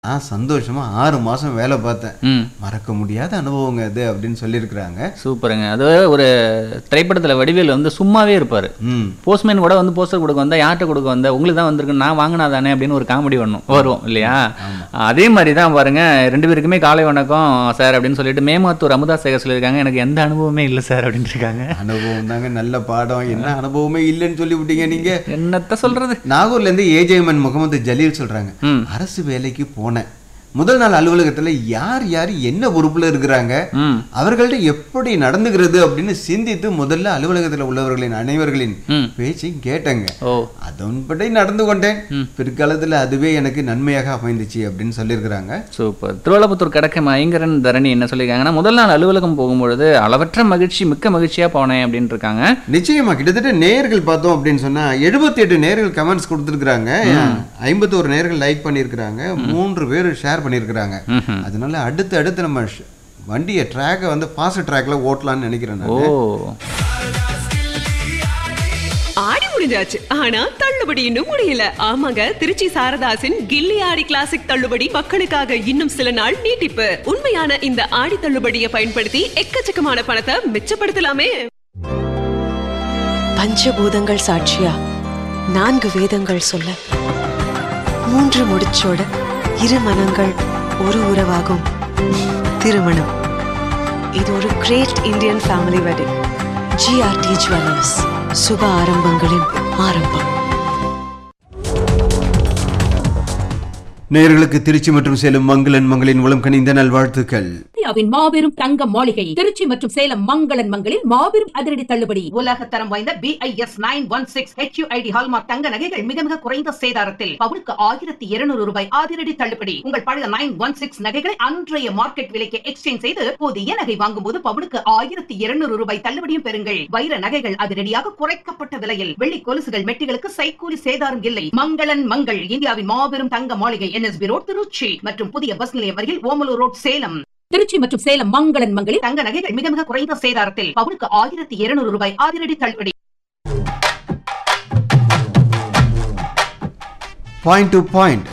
நான் சந்தோஷமா ஆறு மாசம் வேலை பார்த்தேன் ம் மறக்க முடியாத அனுபவங்க அது அப்படின்னு சொல்லியிருக்கிறாங்க சூப்பருங்க அது ஒரு திரைப்படத்துல வடிவேல் வந்து சும்மாவே இருப்பாரு ம் போஸ்ட்மேன் கூட வந்து போஸ்டர் கொடுக்க வந்தா யார்கிட்ட கொடுக்க வந்த உங்களுக்கு தான் வந்திருக்கு நான் வாங்கினாதானே அப்படின்னு ஒரு காமெடி வரணும் வரும் இல்லையா அதே மாதிரி தான் பாருங்க ரெண்டு பேருக்குமே காலை வணக்கம் சார் அப்படின்னு சொல்லிட்டு மேமாத்தூர் அமுதா சேகர் சொல்லியிருக்காங்க எனக்கு எந்த அனுபவமே இல்லை சார் அப்படின்னு இருக்காங்க அனுபவம் தாங்க நல்ல பாடம் என்ன அனுபவமே இல்லைன்னு சொல்லி விட்டீங்க நீங்க என்னத்த சொல்றது நாகூர்ல இருந்து ஏஜேஎம்என் முகமது ஜலீல் சொல்றாங்க ம். அரசு வேலைக்கு போனேன் முதல் நாள் அலுவலகத்துல யார் யார் என்ன பொறுப்புல இருக்கிறாங்க ம் அவர்கள்ட்ட எப்படி நடந்துகிறது அப்படின்னு சிந்தித்து முதல்ல அலுவலகத்துல உள்ளவர்களின் அனைவர்களின் ம் பேச்சையும் கேட்டேங்க ஓ அதன்படி நடந்து கொண்டேன் பிற்காலத்துல அதுவே எனக்கு நன்மையாக அமைந்துச்சு அப்படின்னு சொல்லியிருக்கிறாங்க சூப்பர் திருவள்ளபுத்தூர் கடக்கம் ஐங்கரன் தரணி என்ன சொல்லியிருக்காங்கன்னா முதல் நாள் அலுவலகம் போகும்பொழுது அளவற்ற மகிழ்ச்சி மிக்க மகிழ்ச்சியா போனேன் அப்படின்னு இருக்காங்க நிச்சயமா கிட்டத்தட்ட நேர்கள் பார்த்தோம் அப்படின்னு சொன்னா எழுபத்தி எட்டு நேர்கள் கமெண்ட்ஸ் கொடுத்துருக்காங்க ஐம்பத்தோரு நேர்கள் லைக் பண்ணியிருக்கிறாங்க மூன்று பேர் ஷேர் பண்ணியிருக்கிறாங்க ம்ஹும். அதனால அடுத்து அடுத்து நம்ம ஷ்- வண்டியை ட்ராக்கை வந்து ஃபாஸ்ட் ட்ராக்ல ஓட்டலாம்னு நினைக்கிறேன் ஓ நான் ஆடி முடிஞ்சாச்சு ஆனா தள்ளுபடி இன்னும் முடியல ஆமாங்க திருச்சி சாரதாசின் கில்லி ஆடி கிளாசிக் தள்ளுபடி மக்களுக்காக இன்னும் சில நாள் நீட்டிப்பு உண்மையான இந்த ஆடி தள்ளுபடியை பயன்படுத்தி எக்கச்சக்கமான பணத்தை மிச்சப்படுத்தலாமே பஞ்சபூதங்கள் சாட்சியா நான்கு வேதங்கள் சொல்ல மூன்று முடிச்சோட இரு மனங்கள் ஒரு உறவாகும் திருமணம் இது ஒரு great Indian family wedding GRT jewellers சுப ஆரம்பங்களின் ஆரம்பம் நேர்களுக்கு திருச்சி மற்றும் சேலம் மங்களன் மங்களின் உளம் கனிந்த நல்வாழ்த்துக்கள் இந்தியாவின் மாபெரும் தங்க மாளிகை திருச்சி மற்றும் சேலம் மங்களன் மங்களில் மாபெரும் அதிரடி தள்ளுபடி உலக தரம் வாய்ந்த BIS nine one six HUID hallmark தங்க நகைகள் மிக மிக குறைந்த சேதாரத்தில் பவுனுக்கு ஆயிரத்தி இருநூறு ரூபாய் அதிரடி தள்ளுபடி உங்கள் பழைய நைன் ஒன் சிக்ஸ் நகைகளை அன்றைய மார்க்கெட் விலைக்கு எக்ஸ்சேஞ்ச் செய்து புதிய நகை வாங்கும் போது பவுனுக்கு ஆயிரத்தி இருநூறு ரூபாய் தள்ளுபடியும் பெறுங்கள் வைர நகைகள் அதிரடியாக குறைக்கப்பட்ட விலையில் வெள்ளி கொலுசுகள் மெட்டிகளுக்கு சைக்கூலி சேதாரம் இல்லை மங்களன் மங்கள் இந்தியாவின் மாபெரும் தங்க மாளிகை என்எஸ்பி ரோட் திருச்சி மற்றும் புதிய பஸ் நிலையம் அருகில் ஓமலூர் ரோட் சேலம் திருச்சி மற்றும் சேலம் மங்களன் மங்களில் தங்க நகைகள் மிக மிக குறைந்த சேதாரத்தில் பவுனுக்கு ஆயிரத்தி இருநூறு ரூபாய் அதிரடி தள்ளுபடி பாயிண்ட் டு பாயிண்ட்